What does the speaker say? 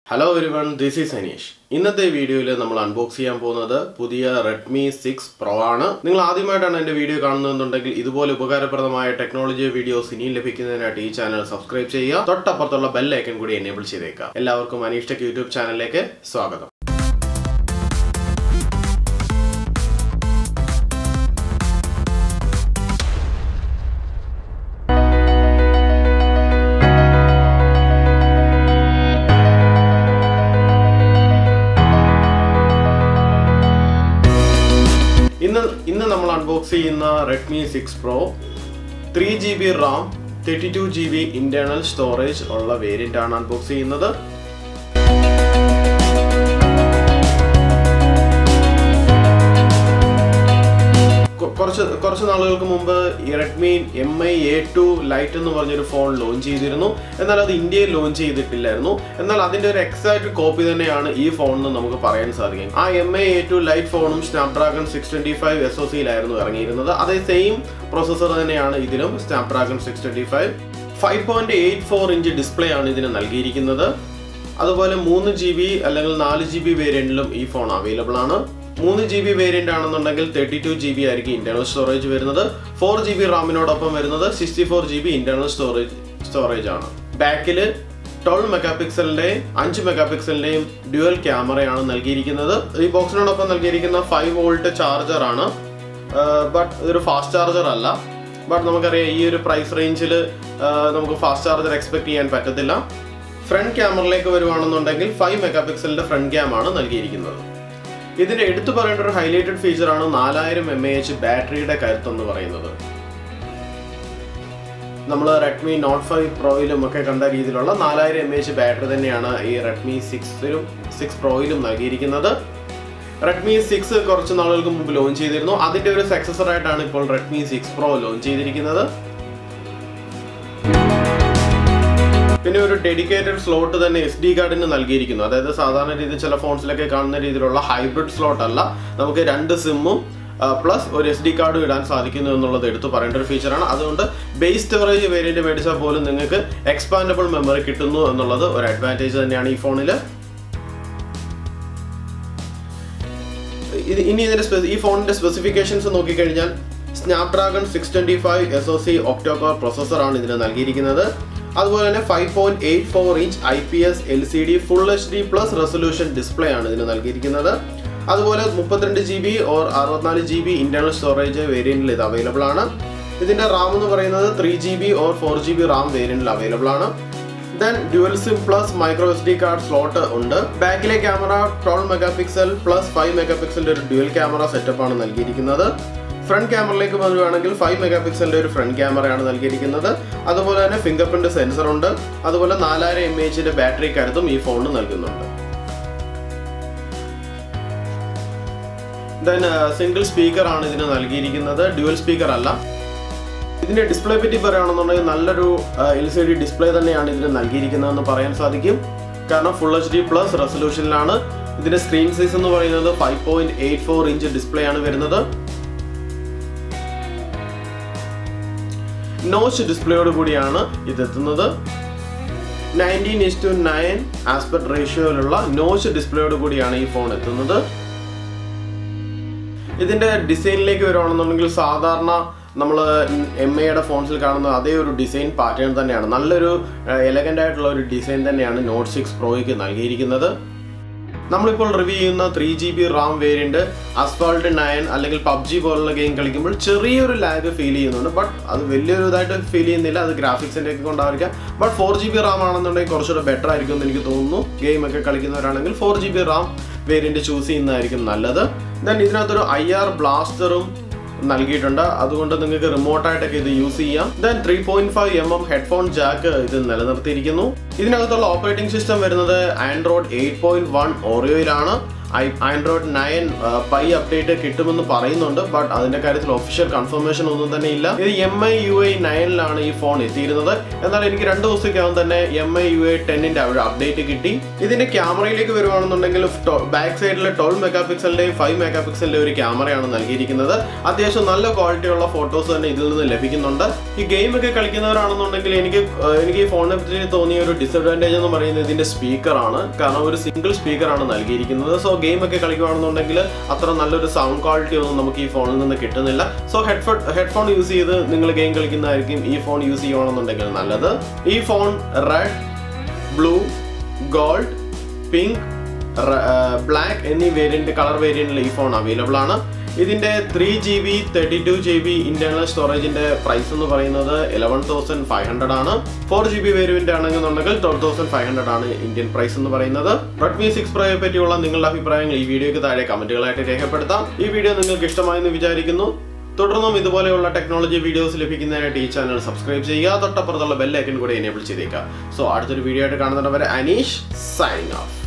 hello everyone this is Aneesh ഇന്നത്തെ വീഡിയോയിൽ നമ്മൾ അൺബോക്സ് ചെയ്യാൻ പോകുന്നത് പുതിയ റെഡ്മി സിക്സ് പ്രോ ആണ് നിങ്ങൾ ആദ്യമായിട്ടാണ് എൻ്റെ വീഡിയോ കാണുന്നതെന്നുണ്ടെങ്കിൽ ഇതുപോലെ ഉപകാരപ്രദമായ ടെക്നോളജി വീഡിയോസ് ഇനിയും ലഭിക്കുന്നതിനായിട്ട് ഈ ചാനൽ സബ്സ്ക്രൈബ് ചെയ്യുക തൊട്ടപ്പുറത്തുള്ള ബെൽ ഐക്കൺ കൂടി എനേബിൾ ചെയ്തേക്കുക എല്ലാവർക്കും അനീഷ് ടെക് യൂട്യൂബ് ചാനലിലേക്ക് സ്വാഗതം ഇന്ന് ഇന്ന് നമ്മൾ അൺബോക്സ് ചെയ്യുന്ന Redmi six pro three G B RAM thirty two G B internal storage ഉള്ള വേരിയന്റ് ആണ് അൺബോക്സ് ചെയ്യുന്നത് കൊ- കുറച്ച് കുറച്ച് നാളുകൾക്ക് മുമ്പ് ഈ Redmi M I A two lite എന്ന് പറഞ്ഞൊരു ഫോൺ ലോഞ്ച് ചെയ്തിരുന്നു എന്നാൽ അത് ഇന്ത്യയിൽ ലോഞ്ച് ചെയ്തിട്ടില്ലായിരുന്നു എന്നാൽ അതിന്റെ ഒരു എക്സാക്ട് കോപ്പി തന്നെയാണ് ഈ ഫോൺ എന്ന് നമുക്ക് പറയാൻ സാധിക്കും ആ M I A two lite ഫോണും Snapdragon six twenty five S O സിയിലായിരുന്നു ഇറങ്ങിയിരുന്നത് അതേ സെയിം പ്രോസസ്സർ തന്നെയാണ് ഇതിലും Snapdragon six twenty five five point eight four inch display ആണ് ഇതിന് നൽകിയിരിക്കുന്നത് അതുപോലെ മൂന്ന് ജി ബി അല്ലെങ്കിൽ നാല് ജി ബി വേരിയന്റിലും ഈ ഫോൺ അവൈലബിൾ ആണ് മൂന്ന് ജി ബി വേരിയന്റ് ആണെന്നുണ്ടെങ്കിൽ തേർട്ടി ടു ജി ബി ആയിരിക്കും ഇന്റർണൽ സ്റ്റോറേജ് വരുന്നത് ഫോർ ജി ബി റാമിനോടൊപ്പം വരുന്നത് sixty four G B internal storage storage ആണ് ബാക്കിൽ ട്വൽവ് മെഗാ പിക്സലിന്റെ അഞ്ച് മെഗാ പിക്സലിന്റെയും ഡ്യുവൽ ക്യാമറയാണ് നൽകിയിരിക്കുന്നത് ഈ ബോക്സിനോടൊപ്പം നൽകിയിരിക്കുന്ന ഫൈവ് വോൾട്ട് ചാർജർ ആണ് ബട്ട് ഇതൊരു ഫാസ്റ്റ് ചാർജർ അല്ല ബട്ട് നമുക്കറിയാം ഈ ഒരു പ്രൈസ് റേഞ്ചിൽ നമുക്ക് ഫാസ്റ്റ് ചാർജർ എക്സ്പെക്ട് ചെയ്യാൻ പറ്റത്തില്ല ഫ്രണ്ട് ക്യാമറയിലേക്ക് വരുവാണെന്നുണ്ടെങ്കിൽ ഫൈവ് മെഗാ പിക്സലിന്റെ ഫ്രണ്ട് ക്യാം ആണ് നൽകിയിരിക്കുന്നത് ഇതിന്റെ എടുത്തു പറയേണ്ട ഒരു ഹൈലൈറ്റഡ് ഫീച്ചർ ആണ് നാലായിരം എം എ എച്ച് ബാറ്ററിയുടെ കരുത്ത് എന്ന് പറയുന്നത് നമ്മൾ റെഡ്മി നോട്ട് ഫൈവ് പ്രോയിലും ഒക്കെ കണ്ട രീതിയിലുള്ള നാലായിരം എം എച്ച് ബാറ്ററി തന്നെയാണ് ഈ റെഡ്മി സിക്സിലും സിക്സ് പ്രോയിലും നൽകിയിരിക്കുന്നത് റെഡ്മി സിക്സ് കുറച്ച് നാളുകൾക്ക് മുമ്പ് ലോഞ്ച് ചെയ്തിരുന്നു അതിന്റെ ഒരു സക്സസർ ആയിട്ടാണ് ഇപ്പോൾ റെഡ്മി സിക്സ് പ്രോ ലോഞ്ച് ചെയ്തിരിക്കുന്നത് പിന്നെ ഒരു ഡെഡിക്കേറ്റഡ് സ്ലോട്ട് തന്നെ എസ് ഡി കാർഡിന് നൽകിയിരിക്കുന്നു അതായത് സാധാരണ രീതിയിൽ ചില ഫോൺസിലൊക്കെ കാണുന്ന രീതിയിലുള്ള ഹൈബ്രിഡ് സ്ലോട്ട് അല്ല നമുക്ക് രണ്ട് സിമ്മും പ്ലസ് ഒരു എസ് ഡി കാർഡും ഇടാൻ സാധിക്കുന്നു എന്നുള്ളത് എടുത്തു പറയേണ്ട ഒരു ഫീച്ചറാണ് അതുകൊണ്ട് ബേസ് സ്റ്റോറേജ് വേരിയന്റ് മേടിച്ചാൽ പോലും നിങ്ങൾക്ക് എക്സ്പാൻഡബിൾ മെമ്മറി കിട്ടുന്നു എന്നുള്ളത് ഒരു അഡ്വാൻറ്റേജ് തന്നെയാണ് ഈ ഫോണിൽ ഇത് ഇനി ഇതിന്റെ സ്പെ- ഈ ഫോണിന്റെ സ്പെസിഫിക്കേഷൻസ് നോക്കിക്കഴിഞ്ഞാൽ Snapdragon six twenty five S O C octa core processor ആണ് ഇതിന് നൽകിയിരിക്കുന്നത് അതുപോലെ തന്നെ five point eight four inch I P S L C D full H D plus resolution display ആണ് ഇതിന് നൽകിയിരിക്കുന്നത് അതുപോലെ മുപ്പത്തിരണ്ട് ജി ബി ഓർ അറുപത്തിനാല് ജി ബി ഇന്റർണൽ സ്റ്റോറേജ് വേരിയന്റിൽ ഇത് അവൈലബിൾ ആണ് ഇതിന്റെ റാം എന്ന് പറയുന്നത് three G B or four G B RAM വേരിയന്റിൽ അവൈലബിൾ ആണ് then dual SIM plus micro S D card slot ഉണ്ട് ബാക്കിലെ camera twelve megapixel plus five mega പിക്സലിന്റെ ഒരു ഡ്യുവൽ ക്യാമറ സെറ്റപ്പ് ആണ് നൽകിയിരിക്കുന്നത് ഫ്രണ്ട് ക്യാമറയിലേക്ക് വരുവാണെങ്കിൽ ഫൈവ് മെഗാ പിക്സലിന്റെ ഒരു ഫ്രണ്ട് ക്യാമറയാണ് നൽകിയിരിക്കുന്നത് അതുപോലെ തന്നെ ഫിംഗർ പ്രിന്റ് സെൻസർ ഉണ്ട് അതുപോലെ നാലായിരം എം എച്ചിന്റെ ബാറ്ററി കരുത്തും ഈ ഫോണിന് നൽകുന്നുണ്ട് ദെൻ സിംഗിൾ സ്പീക്കർ ആണ് ഇതിന് നൽകിയിരിക്കുന്നത് ഡ്യുവൽ സ്പീക്കർ അല്ല ഇതിന്റെ ഡിസ്പ്ലേ പറ്റി പറയുകയാണെന്നുണ്ടെങ്കിൽ നല്ലൊരു എൽ സി ഡി ഡിസ്പ്ലേ തന്നെയാണ് ഇതിന് നൽകിയിരിക്കുന്നതെന്ന് പറയാൻ സാധിക്കും കാരണം ഫുൾ എച്ച് ഡി പ്ലസ് റെസൊല്യൂഷനിലാണ് ഇതിന്റെ സ്ക്രീൻ സൈസ് എന്ന് പറയുന്നത് five point eight four inch display ആണ് വരുന്നത് നോച്ച് ഡിസ്പ്ലേയോട് കൂടിയാണ് ഇത് എത്തുന്നത് nineteen is to nine aspect റേഷ്യോയിലുള്ള നോച്ച് ഡിസ്പ്ലേയോട് കൂടിയാണ് ഈ ഫോൺ എത്തുന്നത് ഇതിന്റെ ഡിസൈനിലേക്ക് വരുവാണെന്നുണ്ടെങ്കിൽ സാധാരണ നമ്മൾ എം എയുടെ ഫോൺസിൽ കാണുന്ന അതേ ഒരു ഡിസൈൻ പാറ്റേൺ തന്നെയാണ് നല്ലൊരു എലഗൻ്റ് ആയിട്ടുള്ള ഒരു ഡിസൈൻ തന്നെയാണ് നോട്ട് സിക്സ് പ്രോയ്ക്ക് നൽകിയിരിക്കുന്നത് നമ്മളിപ്പോൾ റിവ്യൂ ചെയ്യുന്ന three G B RAM variant Asphalt nine അല്ലെങ്കിൽ പബ്ജി പോലുള്ള ഗെയിം കളിക്കുമ്പോൾ ചെറിയൊരു ലാഗ് ഫീൽ ചെയ്യുന്നുണ്ട് ബട്ട് അത് വലിയൊരു ഇതായിട്ട് ഫീൽ ചെയ്യുന്നില്ല അത് ഗ്രാഫിക്സിന്റെ ഒക്കെ കൊണ്ടായിരിക്കാം but four G B RAM ആണെന്നുണ്ടെങ്കിൽ കുറച്ചുകൂടെ ബെറ്റർ ആയിരിക്കും എന്ന് എനിക്ക് തോന്നുന്നു ഗെയിം ഒക്കെ കളിക്കുന്നവരാണെങ്കിൽ four G B RAM variant choose ചെയ്യുന്നതായിരിക്കും നല്ലത് ദെൻ ഇതിനകത്തൊരു ഐ ആർ ബ്ലാസ്റ്ററും നൽകിയിട്ടുണ്ട് അതുകൊണ്ട് നിങ്ങൾക്ക് റിമോട്ടായിട്ടൊക്കെ ഇത് യൂസ് ചെയ്യാം then three point five M M headphone jack ഇത് നിലനിർത്തിയിരിക്കുന്നു ഇതിനകത്തുള്ള ഓപ്പറേറ്റിംഗ് സിസ്റ്റം വരുന്നത് ആൻഡ്രോയിഡ് എയ്റ്റ് പോയിന്റ് വൺ ഓറിയോയിലാണ് ആൻഡ്രോയിഡ് നയൻ പൈ അപ്ഡേറ്റ് കിട്ടുമെന്ന് പറയുന്നുണ്ട് ബട്ട് അതിന്റെ കാര്യത്തിൽ ഒഫീഷ്യൽ കൺഫർമേഷൻ ഒന്നും തന്നെ ഇല്ല ഇത് എം ഐ യു ഐ നയനിലാണ് ഈ ഫോൺ എത്തിയിരുന്നത് എന്നാൽ എനിക്ക് രണ്ട് ദിവസത്തേക്കകം തന്നെ എം ഐ യു ഐ ടെന്നിന്റെ ഒരു അപ്ഡേറ്റ് കിട്ടി ഇതിന്റെ ക്യാമറയിലേക്ക് വരുവാണെന്നുണ്ടെങ്കിൽ ബാക്ക് സൈഡിൽ ട്വൽവ് മെഗാ പിക്സലിന്റെയും ഫൈവ് മെഗാ പിക്സലിന്റെ ഒരു ക്യാമറയാണ് നൽകിയിരിക്കുന്നത് അത്യാവശ്യം നല്ല ക്വാളിറ്റിയുള്ള ഫോട്ടോസ് തന്നെ ഇതിൽ നിന്ന് ലഭിക്കുന്നുണ്ട് ഈ ഗെയിം ഒക്കെ കളിക്കുന്നവരാണെന്നുണ്ടെങ്കിൽ എനിക്ക് ഏഹ്, എനിക്ക് ഈ ഫോണിനെ പറ്റി തോന്നിയ ഒരു ഡിസഡ്വാൻറ്റേജ് എന്ന് പറയുന്നത് ഇതിന്റെ സ്പീക്കറാണ് കാരണം ഒരു സിംഗിൾ സ്പീക്കറാണ് നൽകിയിരിക്കുന്നത് സോ ഗെയിം ഒക്കെ കളിക്കുകയാണെന്നുണ്ടെങ്കിൽ അത്ര നല്ലൊരു സൗണ്ട് ക്വാളിറ്റി ഒന്നും നമുക്ക് ഈ ഫോണിൽ നിന്ന് കിട്ടുന്നില്ല സോ ഹെഡ്ഫോൺ ഹെഡ്ഫോൺ യൂസ് ചെയ്ത് നിങ്ങൾ ഗെയിം കളിക്കുന്നതായിരിക്കും ഈ ഫോൺ യൂസ് ചെയ്യുകയാണെന്നുണ്ടെങ്കിൽ നല്ലത് ഈ phone red blue gold pink black എന്നീ വേരിയന്റ് കളർ വേരിയന്റിൽ ഈ ഫോൺ അവൈലബിൾ ആണ് ഇതിന്റെ three G B thirty two G B internal സ്റ്റോറേജിന്റെ പ്രൈസ് എന്ന് പറയുന്നത് ഇലവൻ തൗസൻഡ് ഫൈവ് ഹൺഡ്രഡ് ആണ് ഫോർ ജി ബി വേരിയന്റ് ആണെന്നുണ്ടെങ്കിൽ ട്വൽവ് തൗസൻഡ് ഫൈവ് ഹൺഡ്രഡ് ആണ് ഇന്ത്യൻ പ്രൈസ് എന്ന് പറയുന്നത് റെഡ്മി സിക്സ് പ്രോയെ പറ്റിയുള്ള നിങ്ങളുടെ അഭിപ്രായങ്ങൾ ഈ വീഡിയോയ്ക്ക് താഴെ കമന്റുകളായിട്ട് രേഖപ്പെടുത്താം ഈ വീഡിയോ നിങ്ങൾക്ക് ഇഷ്ടമായെന്ന് വിചാരിക്കുന്നു തുടർന്നും ഇതുപോലെയുള്ള ടെക്നോളജി വീഡിയോസ് ലഭിക്കുന്നതിനായിട്ട് ഈ ചാനൽ സബ്സ്ക്രൈബ് ചെയ്യുക തൊട്ടപ്പുറത്തുള്ള ബെല്ലൈക്കൻ കൂടെ എനേബിൾ ചെയ്തേക്കുക സോ അടുത്തൊരു വീഡിയോ ആയിട്ട് കാണുന്നവരെ അനീഷ് സൈനിങ് ഓഫ്